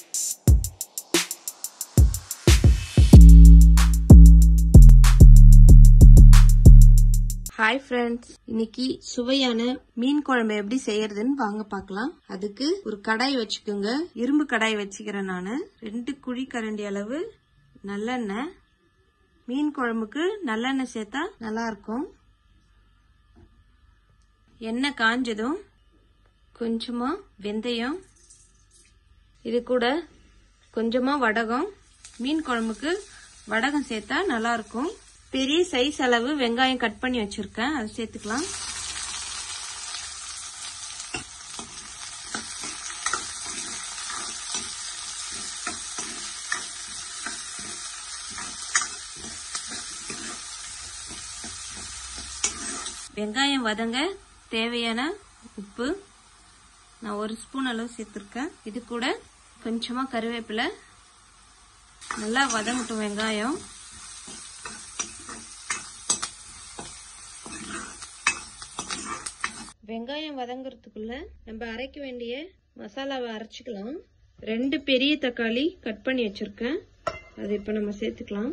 hi friends இன்னைக்கு சுவையான மீன் குழம்பு எப்படி செய்யறதுன்னு வாங்க பார்க்கலாம் அதுக்கு ஒரு கடாய் வச்சுக்கோங்க இரும்பு கடாய் வச்சுக்கிறேன் நான் ரெண்டு குழி கரண்டி அளவு நல்லெண்ணெய் மீன் குழம்புக்கு நல்லெண்ணெய் சேர்த்தா நல்லா இருக்கும் எண்ணெய் காஞ்சதும் கொஞ்சமா வெந்தயம் இது கூட கொஞ்சமா வடகம் மீன் குழம்புக்கு வடகம் சேர்த்தா நல்லா இருக்கும் பெரிய சைஸ் அளவு வெங்காயம் கட் பண்ணி வச்சிருக்கேன் அதை சேர்த்துக்கலாம் வெங்காயம் வதங்க தேவையான உப்பு நான் ஒரு ஸ்பூன் அளவு சேர்த்துருக்கேன் இது கூட கொஞ்சமா கருவேப்பிலை நல்லா வதங்கட்டும் வெங்காயம் வெங்காயம் வதங்குறதுக்குள்ள நம்ம அரைக்க வேண்டிய மசாலாவை அரைச்சிக்கலாம் ரெண்டு பெரிய தக்காளி கட் பண்ணி வச்சிருக்கேன் அது இப்ப நம்ம சேர்த்துக்கலாம்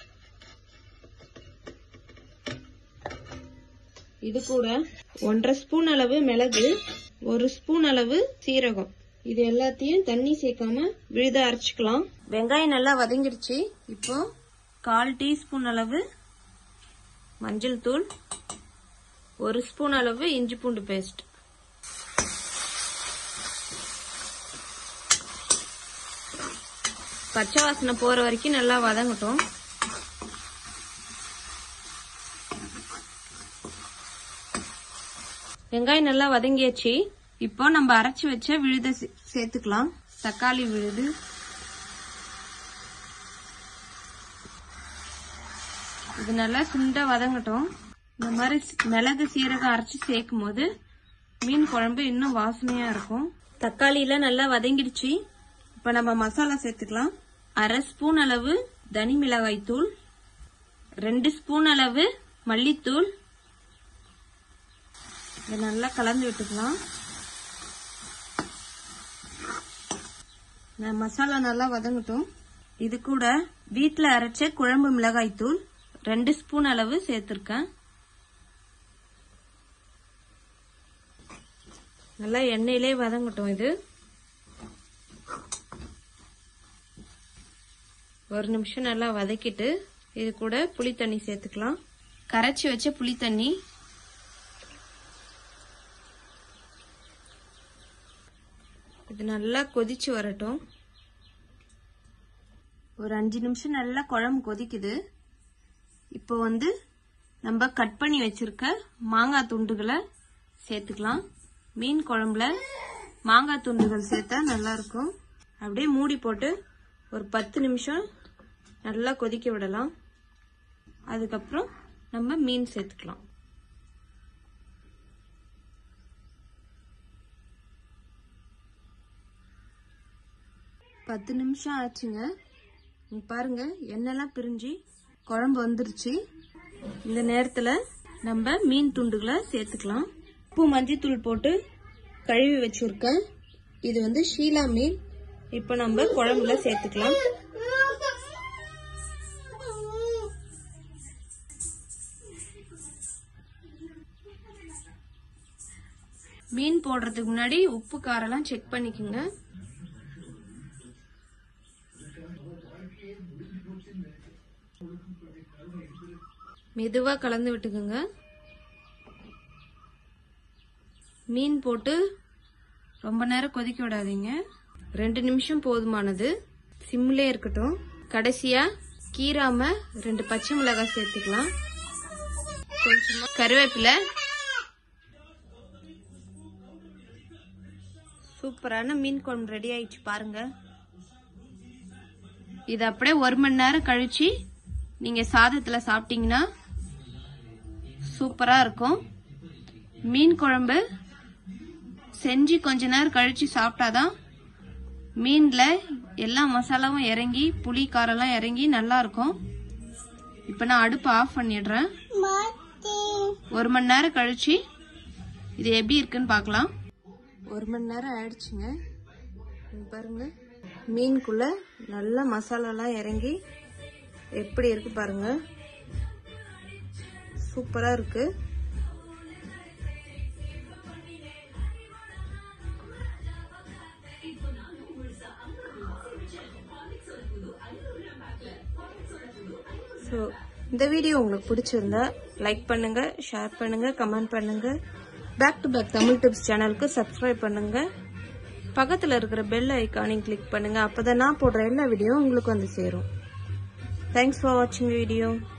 இது கூட ஒன்றரை ஸ்பூன் அளவு மிளகு ஒரு ஸ்பூன் அளவு சீரகம் இது எல்லாத்தையும் தண்ணி சேர்க்காம விழுத அரைச்சிக்கலாம் வெங்காயம் நல்லா வதங்கிடுச்சு இப்போ கால் டீஸ்பூன் அளவு மஞ்சள் தூள் ஒரு ஸ்பூன் அளவு இஞ்சி பூண்டு பேஸ்ட் பச்சை வாசனை போற வரைக்கும் நல்லா வதங்கட்டும் வெங்காயம் நல்லா வதங்கியாச்சு இப்போ நம்ம அரைச்சு வச்ச விழுத சே- சேர்த்துக்கலாம் தக்காளி விழுது இது நல்லா சுண்டா வதங்கட்டும் இந்த மாதிரி ஸ்- மிளகு சீரகம் அரைச்சு சேர்க்கும் போது மீன் குழம்பு இன்னும் வாசனையா இருக்கும் தக்காளியில நல்லா வதங்கிடுச்சு இப்ப நம்ம மசாலா சேர்த்துக்கலாம் அரை ஸ்பூன் அளவு தனி மிளகாய் தூள் ரெண்டு ஸ்பூன் அளவு மல்லித்தூள் இதை நல்லா கலந்து விட்டுக்கலாம் நான் மசாலா நல்லா வதங்கட்டும் இது கூட வீட்ல அரைச்ச குழம்பு மிளகாய் தூள் ரெண்டு ஸ்பூன் அளவு சேர்த்திருக்கேன் நல்லா எண்ணெயிலே வதங்கட்டும் இது ஒரு நிமிஷம் நல்லா வதக்கிட்டு இது கூட புளி தண்ணி சேர்த்துக்கலாம் கரைச்சி வச்ச புளி தண்ணி இது நல்லா கொதிச்சு வரட்டும் ஒரு அஞ்சு நிமிஷம் நல்லா குழம்பு கொதிக்குது இப்போ வந்து நம்ம கட் பண்ணி வச்சிருக்க மாங்காய் துண்டுகளை சேர்த்துக்கலாம் மீன் குழம்புல மாங்காய் துண்டுகள் சேர்த்தா நல்லா இருக்கும் அப்படியே மூடி போட்டு ஒரு பத்து நிமிஷம் நல்லா கொதிக்க விடலாம் அதுக்கப்புறம் நம்ம மீன் சேர்த்துக்கலாம் பத்து நிமிஷம் ஆச்சுங்க இங்க பாருங்க எண்ணெய்லாம் பிரிஞ்சு குழம்பு வந்துருச்சு இந்த நேரத்துல நம்ம மீன் துண்டுகளை சேர்த்துக்கலாம் உப்பு மஞ்சத்தூள் போட்டு கழுவி வச்சிருக்கேன் இது வந்து ஷீலா மீன் இப்போ நம்ம குழம்புல சேர்த்துக்கலாம் மீன் போடுறதுக்கு முன்னாடி உப்பு காரெல்லாம் செக் பண்ணிக்கோங்க மெதுவா கலந்து விட்டுக்குங்க மீன் போட்டு ரொம்ப நேரம் கொதிக்க விடாதீங்க ரெண்டு நிமிஷம் போதுமானது சிம்லே இருக்கட்டும் கடைசியா கீராம ரெண்டு பச்சை மிளகாய் சேர்த்துக்கலாம் கொஞ்சமா கருவேப்பிலை சூப்பரான மீன் குழம்பு ரெடி ஆயிடுச்சு பாருங்க இது அப்படியே ஒரு மணி நேரம் கழிச்சு நீங்க சாதத்துல சாப்பிட்டீங்கன்னா சூப்பரா இருக்கும் மீன் குழம்பு செஞ்சு கொஞ்ச நேரம் கழிச்சு சாப்பிட்டாதான் மீன்ல எல்லா மசாலாவும் இறங்கி புளி காரெல்லாம் இறங்கி நல்லா இருக்கும் இப்ப நான் அடுப்பு ஆஃப் பண்ணிடுறேன் ஒரு மணி நேரம் கழிச்சு இது எப்படி இருக்குன்னு பார்க்கலாம் ஒரு மணி நேரம் ஆயிடுச்சுங்க இங்க பாருங்க மீனுக்குள்ள நல்ல மசாலாலாம் இறங்கி எப்படி இருக்கு பாருங்க சூப்பரா இருக்கு ஸோ இந்த வீடியோ உங்களுக்கு பிடிச்சிருந்தா லைக் பண்ணுங்க ஷேர் பண்ணுங்க கமெண்ட் பண்ணுங்க back to back Tamil tips சேனலுக்கு சப்ஸ்கிரைப் பண்ணுங்க பக்கத்தில் இருக்கிற பெல் ஐக்கானையும் கிளிக் பண்ணுங்க அப்பதான் நான் போடுற எல்லா வீடியோவும் உங்களுக்கு வந்து சேரும் தேங்க்ஸ் ஃபார் வாட்சிங் வீடியோ